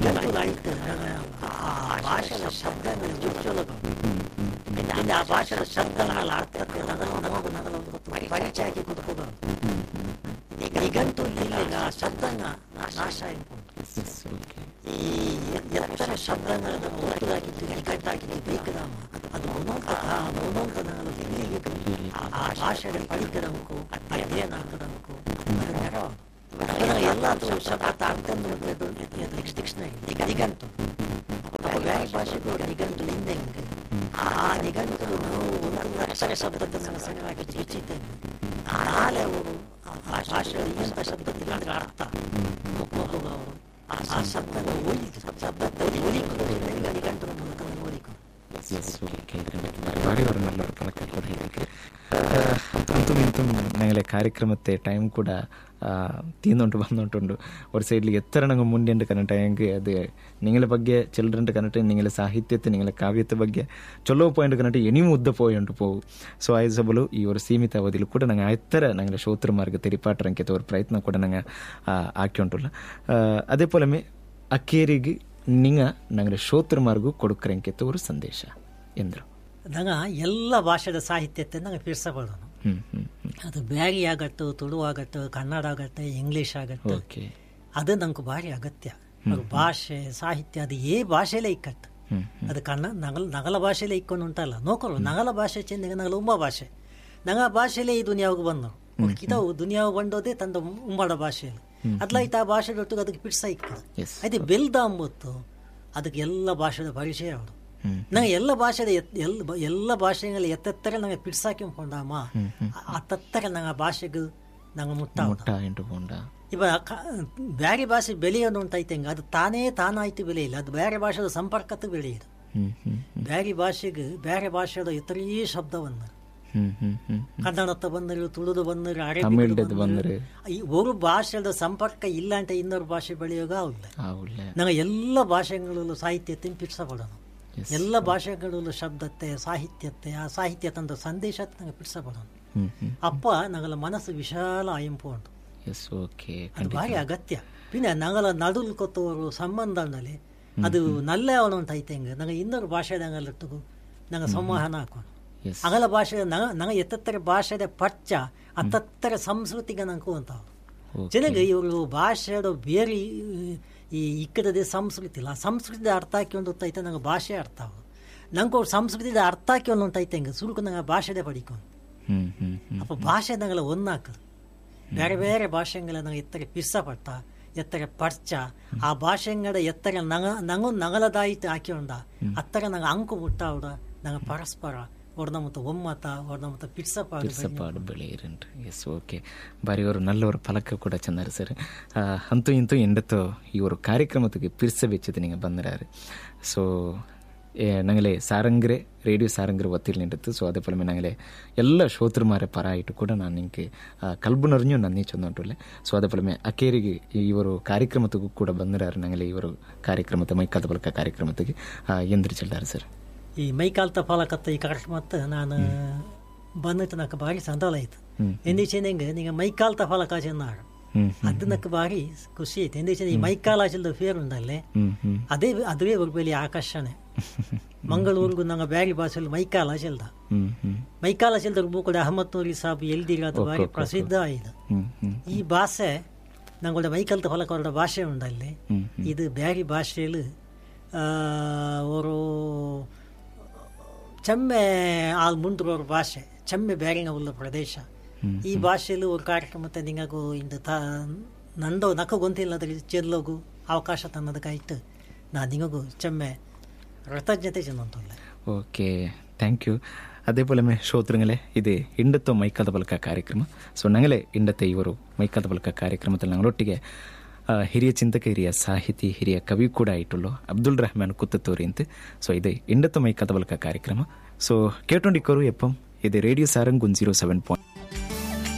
ನಿಘಂಟುಲಾಯ್ತು ಆ ಭಾಷೆಯ ಶಬ್ದಗಳು ಜುಚ್ಚೊಲಗ പിന്നെ ആ ഭാഷയുടെ ശബ്ദങ്ങൾ അർത്ഥത്തിൽ നഗലോ നമുക്ക് നഗലോ പരിചയാക്കി കൊടുക്കുക നിഘണ്ടു ഇല്ലെങ്കിൽ ആ ശബ്ദങ്ങൾ നാശമായി ഈ എത്ര ശബ്ദങ്ങൾ നമ്മൾ ഒട്ടുതാക്കിയിട്ട് നിഘണ്ടാക്കിയിട്ട് ഉപയോഗിക്കണം അത് മൂന്നോട്ട് ആ മൂന്നോട്ട് നിങ്ങൾ ഹിന്ദിയിലേക്ക് ആ ഭാഷയുടെ പഠിക്കണമക്കോ അധ്യയനാക്കണമക്കോ അത് നേരമാണ് ಎಲ್ಲಾದ್ರೂ ಶಬ್ದ ಅರ್ಥ ಡಿಕ್ಷನರಿ ನಿಘಂಟು ಬೇರೆ ಭಾಷೆಗೂ ನಿಘಂಟು ಹಿಂದೆ ಆ ನಿಘಂಟು ನಾವು ಒಂದು ಅಕ್ಷರ ಶಬ್ದದ ಸಣ್ಣವಾಗಿ ಚಿಚ್ಚಿದ್ದೇನೆ ನಾಳೆ ಅವರು ಆ ಭಾಷೆಯಲ್ಲಿ ಎಂಥ ಶಬ್ದದಿಂದ ಅರ್ಥ ಒಬ್ಬೊಬ್ಬರು ಆ ಶಬ್ದದ ಓಲಿಕು ಶಬ್ದದ ಓಲಿಕು ನಿಘಂಟು ಮೂಲಕ ಓಲಿಕು ಎಸ್ ಓಕೆ ಭಾರಿ ಅವರು ನಲ್ಲೊരു ಪಲಕ ಕೂಡ ಹೇಳಿಕೆ ಅಂತೂ ಇಂತೂ ഞങ്ങളെ ಕಾರ್ಯಕ್ರಮത്തെ ಟೈಮ್ ಕೂಡ തീന്നുകൊണ്ട് വന്നോണ്ടുണ്ട് ഒരു സൈഡിൽ എത്ര ഞങ്ങൾ മുന്നേണ്ട് കണ്ടിട്ട് ഞങ്ങൾക്ക് അത് നിങ്ങളെ ಬಗ್ಗೆ ಚಿಲ್ಡ್ರನ್ ಕನ್ನಟ ನಿಂಗಳ ಸಾಹಿತ್ಯತೆ ನಿಂಗಳ ಕಾವ್ಯತೆ ಬಗ್ಗೆ ಚೊಲೋ ಪಾಯಿಂಟ್ ಕನ್ನಟ ಎಣಿಮು ಉದ್ದ ಪೋಯಿಂಟ್ ಪೋವು ಸೊ ಆಯ್ಸಬಲು ಈ ಒಂದು ಸೀಮಿತ ಅವಧಿಲಿ ಕೂಡ ನಂಗೆ ಎತ್ತರ ನಂಗೆ ಶ್ರೋತೃ ಮಾರ್ಗ ತೆರಿಪಾಟ್ರಂಕೆ ತೋರ್ ಪ್ರಯತ್ನ ಕೂಡ ನಂಗೆ ಹಾಕ್ಯೊಂಟುಲ್ಲ ಅದೇ ಪೋಲಮೆ ಅಕ್ಕೇರಿಗೆ ನಿಂಗ ನಂಗೆ ಶ್ರೋತೃ ಮಾರ್ಗು ಕೊಡುಕರಂಕೆ ತೋರು ಸಂದೇಶ ಎಂದ್ರು ನಂಗ ಎಲ್ಲ ಭಾಷೆದ ಸಾಹಿತ್ಯತೆ ನಂಗೆ ಪಿರ್ಸಬಾರ್ದು ಹ್ಮ್ ಹ್ಮ್ ಹ್ಮ್ ಅದು ಬ್ಯಾರಿ ಆಗಟ್ಟು ತುಳು ಆಗಟ್ಟು ಕನ್ನಡ ಆಗತ್ತೆ ಇಂಗ್ಲಿಷ್ ಆಗತ್ತೆ ಓಕೆ ಅದು ನಂಗೆ ಭಾರಿ ಅಗತ್ಯ ಅದು ಭಾಷೆ ಸಾಹಿತ್ಯ ಅದು ಏ ಭಾಷೆಲೇ ಇಕ್ಕಟ್ಟು ಹ್ಮ್ ಅದು ಕನ್ನ ನಗಲ ನಗಲ ಭಾಷೆಲೇ ಇಕ್ಕೊಂಡು ಉಂಟಲ್ಲ ನೋಕರು ನಗಲ ಭಾಷೆ ಚೆಂದ ನಗಲ ಉಂಬ ಭಾಷೆ ನಂಗ ಭಾಷೆಲೇ ಈ ದುನಿಯಾவுக்கு ಬಂದರು ಕಿತಾವು ದುನಿಯಾವು ಬಂದೋದೇ ತಂದ ಉಂಬಾಡ ಭಾಷೆಯಲ್ಲಿ ಅದ್ಲಾಯ್ತು ಆ ಭಾಷೆ ಒಟ್ಟಿಗೆ ಅದಕ್ಕೆ ಪಿಡ್ಸ ಇಕ್ಕದು Yes. అయితే ಬೆಲ್ದ ಅಂಬತ್ತು ಅದಕ್ಕೆ ಎಲ್ಲ ಭಾಷೆದ ಪರಿಚಯ ಅವಳು ಹ್ಮ್ ನಂಗೆ ಎಲ್ಲ ಭಾಷೆದ ಎತ್- ಎಲ್ಲ ಬ- ಎಲ್ಲ ಭಾಷೆಗಳಲ್ಲಿ ಎತ್ತೆತ್ತರ ನಂಗೆ ಪಿಡ್ಸಾಕೊಂಡಮ್ಮ ಅತ್ತತ್ತರ ನಂಗೆ ಆ ಭಾಷೆಗೆ ನಂಗೆ ಮುಟ್ಟ ಮುಟ್ಟ ಎಂಟು ಪೋಂಡ ಇವ ಕ- ಬ್ಯಾರೆ ಭಾಷೆ ಬೆಳೆಯೋದು ಉಂಟೈತೆ ಅದು ತಾನೇ ತಾನಾಯ್ತು ಬೆಳೆಯಿಲ್ಲ ಅದು ಬೇರೆ ಭಾಷೆದ ಸಂಪರ್ಕತ್ತು ಬೆಳೆಯುದು ಹ್ಮ್ ಹ್ಮ್ ಬ್ಯಾರೆ ಭಾಷೆಗೆ ಬೇರೆ ಭಾಷೆದ ಎತ್ತರೀ ಶಬ್ದವನ್ನು ಹ್ಮ್ ಹ್ಮ್ ಹ್ಮ್ ಕನ್ನಡತ್ತ ಬಂದರು ತುಳುದು ಬಂದರು ತಮಿಳ್ದದ್ದು ಬಂದರೆ ಈ ಒಂದು ಭಾಷೆದ ಸಂಪರ್ಕ ಇಲ್ಲ ಅಂತ ಇನ್ನೊಂದು ಭಾಷೆ ಬೆಳೆಯೋಗ ಆಗಿಲ್ಲ ಆವುಲ್ಲ ನಂಗೆ ಎಲ್ಲ ಭಾಷೆಗಳಲ್ಲೂ ಸಾಹಿತ್ಯ ಪಿಡ್ಸಪಡೋನು ಎಲ್ಲ ಭಾಷೆಗಳಲ್ಲೂ ಶಬ್ದತೆ ಸಾಹಿತ್ಯತೆ ಆ ಸಾಹಿತ್ಯ ತಂದ ಸಂದೇಶ ನಂಗೆ ಪಿಡ್ಸಪಡೋನು ಹ್ಮ್ ಹ್ಮ್ ಅಪ್ಪ ನಂಗಲ ಮನಸ್ಸು ವಿಶಾಲ ಆಯಂಪು ಉಂಟು ಎಸ್ ಓಕೆ ಅದು ಭಾರಿ ಅಗತ್ಯ ಪಿನ್ನ ನಂಗಲ ನಡುಲ್ ಕೊತ್ತವರು ಸಂಬಂಧದಲ್ಲಿ ಅದು ನಲ್ಲೇ ಅವನು ಅಂತ ಐತೆ ಹೆಂಗೆ ನಂಗೆ ಇನ್ನೊಂದು ಭಾಷೆದಂಗಲ್ಲಿಟ್ಟು ನಂಗೆ ಸಂವಹನ ಹಾಕೋಣ ಎಸ್ ಅಗಲ ಭಾಷೆ ನಂಗೆ ನಂಗೆ ಎತ್ತತ್ತರ ಭಾಷೆದ ಪಚ್ಚ ಅತ್ತತ್ತರ ಸಂಸ್ಕೃತಿಗೆ ನಂಗೆ ಅಂತಾವು ಓಕೆ ಚೆನ್ನಾಗಿ ಇವರು ಭಾಷೆದ ಬೇರೆ ಈ- ಈ ಇಕ್ಕಡದೆ ಸಂಸ್ಕೃತಿ ಇಲ್ಲ ಆ ಸಂಸ್ಕೃತಿದ ಅರ್ಥ ಹಾಕೊಂಡು ಐತೆ ನಂಗೆ ಭಾಷೆ ಅರ್ಥ ಆಗೋದು ನಂಗೆ ಅವ್ರ ಸಂಸ್ಕೃತಿದ ಅರ್ಥ ಹಾಕೊಂಡು ಐತೆ ಹೆಂಗೆ ಸುರುಕು ನಂಗೆ ಭಾಷೆದೇ ಪಡಿಕೊಂಡು ಹ್ಮ್ ಹ್ಮ್ ಹ್ಮ್ ಅಪ್ಪ ಭಾಷೆ ನಂಗೆಲ್ಲ ಒಂದಾಕದು ಬೇರೆ ಬೇರೆ ಭಾಷೆಗಳ ನಂಗೆ ಎತ್ತರ ಪಿರ್ಸಪಟ್ಟ ಎತ್ತರ ಪರ್ಚ ಆ ಭಾಷೆಗಳ ಎತ್ತರ ನಂಗ ನಂಗೂ ನಗಲದಾಯಿತು ಹಾಕಿಕೊಂಡ ಅತ್ತರ ನಂಗೆ ಅಂಕು ಮುಟ್ಟಾವುಡ ನಂಗೆ ಪರಸ್ಪರ ಒಡ್ದ ಮತ್ತು ಒಮ್ಮತ ಒಡ್ದ ಮತ್ತು ಪಿರ್ಸಪಾಡು ಪಿರ್ಸಪಾಡು ಬೆಳೆಯಿರಂಟ್ರಿ ಎಸ್ ಓಕೆ ಬಾರಿ ಅವರು ನಲ್ಲವರು ಫಲಕ ಕೂಡ ಚೆಂದಾರು ಸರ್ ಅಂತೂ ಇಂತೂ ಎಂಡತ್ತು ಈ ಒಂದು ಕಾರ್ಯಕ್ರಮಕ್ಕೆ ಪಿರ್ಸ ಬೆಚ್ಚದು ನಿಂಗೆ ಬಂದಿರಾರು ಸೊ ഞങ്ങളെ സാരംഗരെ റേഡിയോ സാരംഗർ ഒത്തിരിലിണ്ടത്ത് സോ അതേപോലെ ഞങ്ങളെ എല്ലാ ಶ್ರೋತೃಮಾರೆ ಪರ ಆಯಿತು ಕೂಡ ನಾನು ನಿಂಗೆ ಕಲ್ಬುನರ್ഞ്ഞು ನನ್ನಿ ಚಂದೊಂಟುಲ್ಲೆ ಸೊ അതേപോലെ ಅಕೇರಿಗೆ ಇವರು ಕಾರ್ಯಕ್ರಮಕ್ಕೂ ಕೂಡ ಬಂದಿರಾರು ഞങ്ങളെ ಇವರು ಕಾರ್ಯಕ್ರಮದ ಮೈಕಾದ ಬಲಕ ಕಾರ್ಯಕ್ರಮಕ್ಕೆ ಎಂದ್ರಿ ಚೆಲ್ಲಾರು ಸರ್ ಈ ಮೈಕಾಲ್ತ ಫಲಕತ್ತ ಈ ಕಾರ್ಯಕ್ರಮತ್ತ ನಾನು ಬಂದಿತ್ತು నాకు ಭಾರಿ ಸಂತೋಲ ಆಯ್ತು ಎಂದಿಚೇನೆ ಹೆಂಗೆ ನಿಂಗೆ ಮೈಕಾಲ್ತ ಫಲಕ ಚೆನ್ನಾರು ಹ್ಮ್ ಅದು నాకు ಭಾರಿ ಖುಷಿ ಆಯ್ತು ಎಂದಿಚೇನೆ ಈ ಮೈಕಾಲ್ ಆಚಲ್ದ ಫೇರ್ ಉಂಡಲ್ಲೇ ಹ್ಮ್ ಹ್ಮ್ ಅದೇ ಅದುವೇ ஒரு பெரிய ಆಕರ್ಷಣೆ ಮಂಗಳೂರಿಗೂ ನಂಗೆ ಬ್ಯಾರಿ ಭಾಷೆಯಲ್ಲಿ ಮೈಕಾಲ ಚೆಲ್ದ ಹ್ಮ್ ಹ್ಮ್ ಮೈಕಾಲ ಚೆಲ್ದ ಮೂಕಡೆ ಅಹಮದ್ ನೂರಿ ಸಾಬ್ ಎಲ್ದಿರೋದು ಭಾರಿ ಪ್ರಸಿದ್ಧ ಆಯ್ತು ಹ್ಮ್ ಹ್ಮ್ ಈ ಭಾಷೆ ನಂಗೊಳ್ಳೆ ಮೈಕಲ್ತ ಫಲಕ ಅವರ ಭಾಷೆ ಉಂಡಲ್ಲಿ ಹ್ಮ್ ಇದು ಬ್ಯಾರಿ ಭಾಷೆಯಲ್ಲಿ ಅವರು ಚೆಮ್ಮೆ ಆಲ್ ಮುಂಡ್ರವ್ರ ಭಾಷೆ ಚೆಮ್ಮೆ ಬ್ಯಾರಿಂಗ ಉಳ್ಳ ಪ್ರದೇಶ ಈ ಭಾಷೆಯಲ್ಲಿ ಒಂದು ಕಾರ್ಯಕ್ರಮത്തെ ನಿಂಗು ಇಂದು ತ ನಂದೋ ನಕ್ಕ ಗೊಂತಿಲ್ಲದ ಚೆಲ್ಲೋಗು ಅವಕಾಶ ತನ್ನದಕ್ಕಾಯ್ತು ನಾನು ನಿಮಗೂ ಚೆಮ್ಮೆ ಕೃತಜ್ಞತೆ ಚೆನ್ನಂತಲ್ಲ ಓಕೆ ಥ್ಯಾಂಕ್ ಯು അതേപോലെ ശ്രോതൃങ്ങളെ ഇത് ഇണ്ടത്തോ മൈക്കാത പലക്ക ಕಾರ್ಯಕ್ರಮ ಸೊ ഞങ്ങളെ ഇണ്ടത്തെ ಇವರು ಮೈಕಾದ ಬಲಕ ಕಾರ್ಯಕ್ರಮದಲ್ಲಿ ഞങ്ങളൊಟ್ಟಿಗೆ ಆ, ಹಿರಿಯ ಚಿಂತಕ ಹಿರಿಯ ಸಾಹಿತಿ ಹಿರಿಯ ಕವಿ ಕೂಡ ಆയിട്ടുള്ളൂ ಅಬ್ದುಲ್ റഹ്മാൻ കുത്തത്തൂരി ಅಂತ ಸೊ ഇത് ഇണ്ടത്തെ മൈക്കാದ ಬಲಕ ಕಾರ್ಯಕ್ರಮ ಸೊ ಕೇಟೊಂಡಿಕ್ಕರು ಎಪ್ಪಂ ಇದು radio Sarang one zero seven point